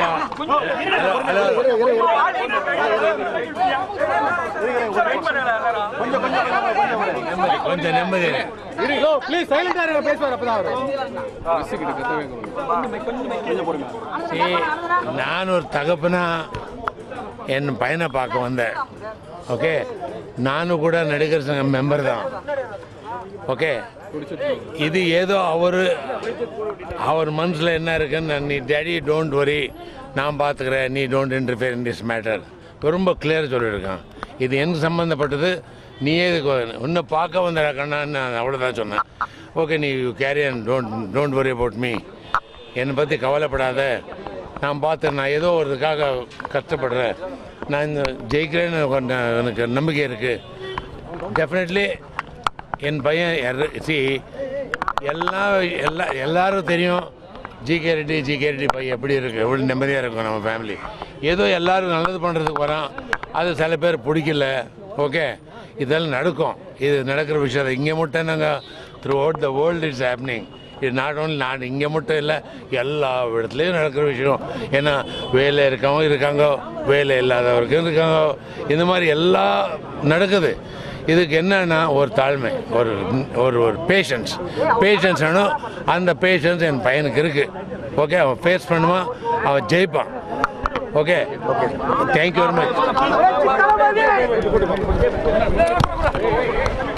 ஐயா ஹலோ நிம்மதி கொஞ்சம் நிம்மதி ப்ளீஸ் சைலண்டா இருங்க பேசுவார் அப்பதான் அவரு See, நான் ஒரு தகப்பனா என் பையனை பார்க்க வந்தேன் ஓகே நானும் கூட நடிகர் சங்கம் மெம்பர் தான் ஓகே இது ஏதோ அவர் அவர் மனசில் என்ன இருக்குன்னு நீ டேடி டோன்ட் வரி நான் பார்த்துக்கிறேன் நீ don't interfere in this matter ரொம்ப கிளியர் சொல்லியிருக்கான் இது எனக்கு சம்மந்தப்பட்டது நீயே இதுக்கு இன்னும் பார்க்க வந்த கண்ணான்னு நான் அவ்வளோதான் சொன்னேன் ஓகே நீ carry and don't don't worry about me என்னை பற்றி கவலைப்படாத நான் பார்த்து நான் ஏதோ ஒரு இதுக்காக கஷ்டப்படுறேன் நான் இந்த ஜெயிக்கிறேன்னு கொஞ்சம் எனக்கு நம்பிக்கை இருக்குது டெஃபினெட்லி என் பையன் சி எல்லாம் எல்லா எல்லாரும் தெரியும் ஜிகே ரெட்டி ஜிகே ரெட்டி பையன் எப்படி இருக்கு எவ்வளோ நிம்மதியாக இருக்கும் நம்ம ஃபேமிலி ஏதோ எல்லாரும் நல்லது பண்ணுறதுக்கு வரோம் அது சில பேர் பிடிக்கல ஓகே இதெல்லாம் நடக்கும் இது நடக்கிற விஷயம் இங்கே மட்டும் நாங்கள் throughout the world it's happening இது நாட் ஓன்லி நான் இங்கே மட்டும் இல்லை எல்லா இடத்துலையும் நடக்கிற விஷயம் ஏன்னா வேலை இருக்கவங்க இருக்காங்க வேலை இல்லாதவருக்கும் இருக்காங்க இந்த மாதிரி எல்லாம் நடக்குது இதுக்கு என்னன்னா ஒரு தாழ்மை ஒரு ஒரு ஒரு பேஷன்ஸ் பேஷன்ஸ் வேணும் அந்த பேஷன்ஸ் என் பையனுக்கு இருக்குது ஓகே அவன் ஃபேஸ் பண்ணுவான் அவன் ஜெயிப்பான் okay okay thank you very much